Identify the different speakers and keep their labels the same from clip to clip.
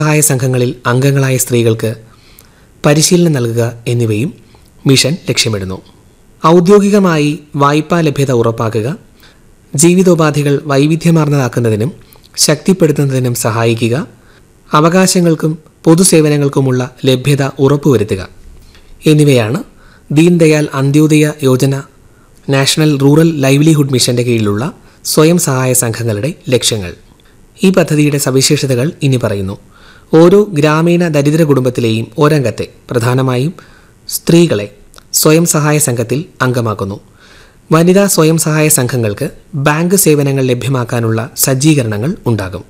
Speaker 1: സഹായ സംഘങ്ങളിൽ അംഗങ്ങളായ സ്ത്രീകൾക്ക് പരിശീലനം നൽകുക എന്നിവയും മിഷൻ ലക്ഷ്യമിടുന്നു ഔദ്യോഗികമായി വായ്പാ ലഭ്യത ഉറപ്പാക്കുക ജീവിതോപാധികൾ വൈവിധ്യമാർന്നതാക്കുന്നതിനും ശക്തിപ്പെടുത്തുന്നതിനും സഹായിക്കുക അവകാശങ്ങൾക്കും പൊതുസേവനങ്ങൾക്കുമുള്ള ലഭ്യത ഉറപ്പുവരുത്തുക എന്നിവയാണ് Deendayal Antyodaya Yojana national rural livelihood മിഷന്റെ കീഴിലുള്ള സ്വയം സഹായ സംഘങ്ങളുടെ ലക്ഷ്യങ്ങൾ ഈ പദ്ധതിയുടെ സവിശേഷതകൾ ഇനി പറയുന്നു ഓരോ ഗ്രാമീണ ദരിദ്ര കുടുംബത്തിലെയും ഒരംഗത്തെ പ്രധാനമായും സ്ത്രീകളെ സ്വയം സഹായ സംഘത്തിൽ അംഗമാക്കുന്നു വനിതാ സ്വയം സഹായ സംഘങ്ങൾക്ക് ബാങ്ക് സേവനങ്ങൾ ലഭ്യമാക്കാനുള്ള സജ്ജീകരണങ്ങൾ ഉണ്ടാകും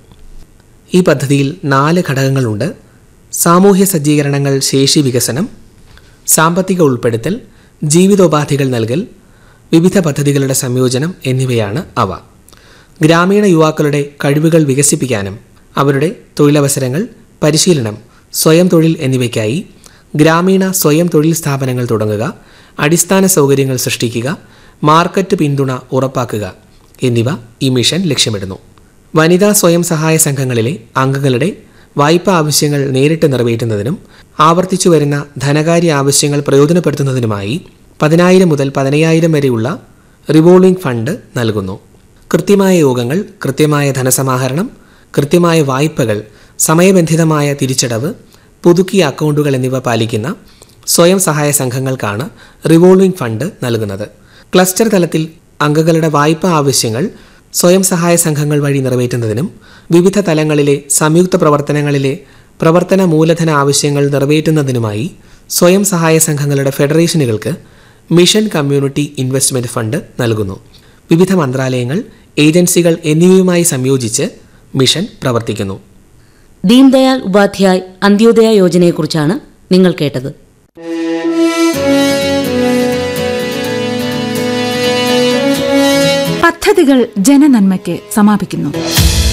Speaker 1: ഈ പദ്ധതിയിൽ നാല് ഘടകങ്ങളുണ്ട് സാമൂഹ്യ സജ്ജീകരണങ്ങൾ ശേഷി വികസനം സാമ്പത്തിക ഉൾപ്പെടുത്തൽ ജീവിതോപാധികൾ നൽകൽ വിവിധ പദ്ധതികളുടെ സംയോജനം എന്നിവയാണ് അവ ഗ്രാമീണ യുവാക്കളുടെ കഴിവുകൾ വികസിപ്പിക്കാനും അവരുടെ തൊഴിലവസരങ്ങൾ പരിശീലനം സ്വയം തൊഴിൽ എന്നിവയ്ക്കായി ഗ്രാമീണ സ്വയം തൊഴിൽ സ്ഥാപനങ്ങൾ തുടങ്ങുക അടിസ്ഥാന സൗകര്യങ്ങൾ സൃഷ്ടിക്കുക മാർക്കറ്റ് പിന്തുണ ഉറപ്പാക്കുക എന്നിവ ഈ മിഷൻ ലക്ഷ്യമിടുന്നു വനിതാ സ്വയം സഹായ സംഘങ്ങളിലെ അംഗങ്ങളുടെ വായ്പാ ആവശ്യങ്ങൾ നേരിട്ട് നിറവേറ്റുന്നതിനും ആവർത്തിച്ചു വരുന്ന ധനകാര്യ ആവശ്യങ്ങൾ പ്രയോജനപ്പെടുത്തുന്നതിനുമായി പതിനായിരം മുതൽ പതിനയ്യായിരം വരെയുള്ള റിവോൾവിംഗ് ഫണ്ട് നൽകുന്നു കൃത്യമായ യോഗങ്ങൾ കൃത്യമായ ധനസമാഹരണം കൃത്യമായ വായ്പകൾ സമയബന്ധിതമായ തിരിച്ചടവ് പുതുക്കിയ അക്കൗണ്ടുകൾ എന്നിവ പാലിക്കുന്ന സ്വയം സഹായ സംഘങ്ങൾക്കാണ് റിവോൾവിംഗ് ഫണ്ട് നൽകുന്നത് ക്ലസ്റ്റർ തലത്തിൽ അംഗങ്ങളുടെ വായ്പാ ആവശ്യങ്ങൾ സ്വയം സഹായ സംഘങ്ങൾ വഴി നിറവേറ്റുന്നതിനും വിവിധ തലങ്ങളിലെ സംയുക്ത പ്രവർത്തനങ്ങളിലെ പ്രവർത്തന മൂലധന ആവശ്യങ്ങൾ നിറവേറ്റുന്നതിനുമായി സ്വയം സഹായ സംഘങ്ങളുടെ ഫെഡറേഷനുകൾക്ക് മിഷൻ കമ്മ്യൂണിറ്റി ഇൻവെസ്റ്റ്മെന്റ് ഫണ്ട് നൽകുന്നു വിവിധ മന്ത്രാലയങ്ങൾ ഏജൻസികൾ എന്നിവയുമായി സംയോജിച്ച് മിഷൻ പ്രവർത്തിക്കുന്നു
Speaker 2: ദീൻദയാൽ ഉപാധ്യായ് അന്ത്യോദയ യോജനയെക്കുറിച്ചാണ് നിങ്ങൾ കേട്ടത്
Speaker 3: പദ്ധതികൾ ജനനന്മയ്ക്ക് സമാപിക്കുന്നു